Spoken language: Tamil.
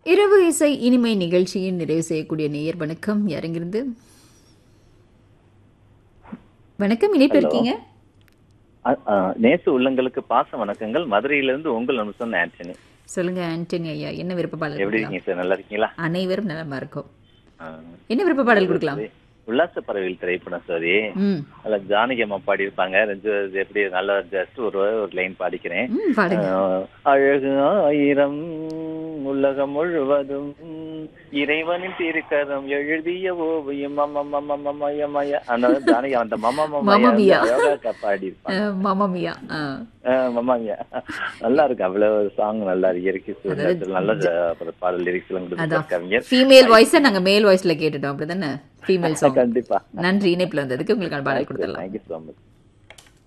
இரவு இசை இனிமை நிகழ்ச்சியின் நிறைவு செய்யக்கூடிய நேயர் வணக்கம் யாருங்கிருந்து வணக்கம் இணைப்பு இருக்கீங்க அ- அ, நேச உள்ளங்களுக்கு பாச வணக்கங்கள் மதுரையிலிருந்து உங்கள் அனுசன் ஆண்டனி சொல்லுங்க ஆண்டனி ஐயா என்ன விருப்ப பாடல் எப்படி கொடுக்கலாம்? இருக்கீங்க சார் நல்லா இருக்கீங்களா அனைவரும் நலமா இருக்கும் ஆ. என்ன விருப்ப பாடல் கொடுக்கலாம் உல்லாச பறவைகள் திரைப்படம் சாரி ம் அதுல ஜானகி அம்மா பாடியிருப்பாங்க ரெண்டு இது எப்படி நல்லா ஜஸ்ட் ஒரு ஒரு லைன் பாடிக்கிறேன் ம் பாடுங்க ஆஹ், அழகு ஆயிரம் உலகம் முழுவதும் இறைவனின் திருக்கரம் எழுதிய ஓவியம் மமமமமமயமய அந்த ஜானகி அந்த மமமியா. மமமமயா அழகா பாடியிருப்பாங்க அஹ், மாமாமியா ஆ. ஆஹ் மமாமியா நல்லா இருக்கு அவ்வளவு சாங் நல்லா இருக்கு இருக்கு நல்ல ஜ- பாடல் லிரிக்ஸ் எல்லாம் அதான் கொடுத்து கவிஞர் ஃபீமேல் வாய்ஸை நாங்க மேல் வாய்ஸ்ல கேட்டுட்டோம் அப்படிதானே ஃபீமேல் சாங் கண்டிப்பா நன்றி இணைப்புல வந்ததுக்கு உங்களுக்கான பாடல் கொடுத்துடலாம் தேங்க்யூ ஸோ மச்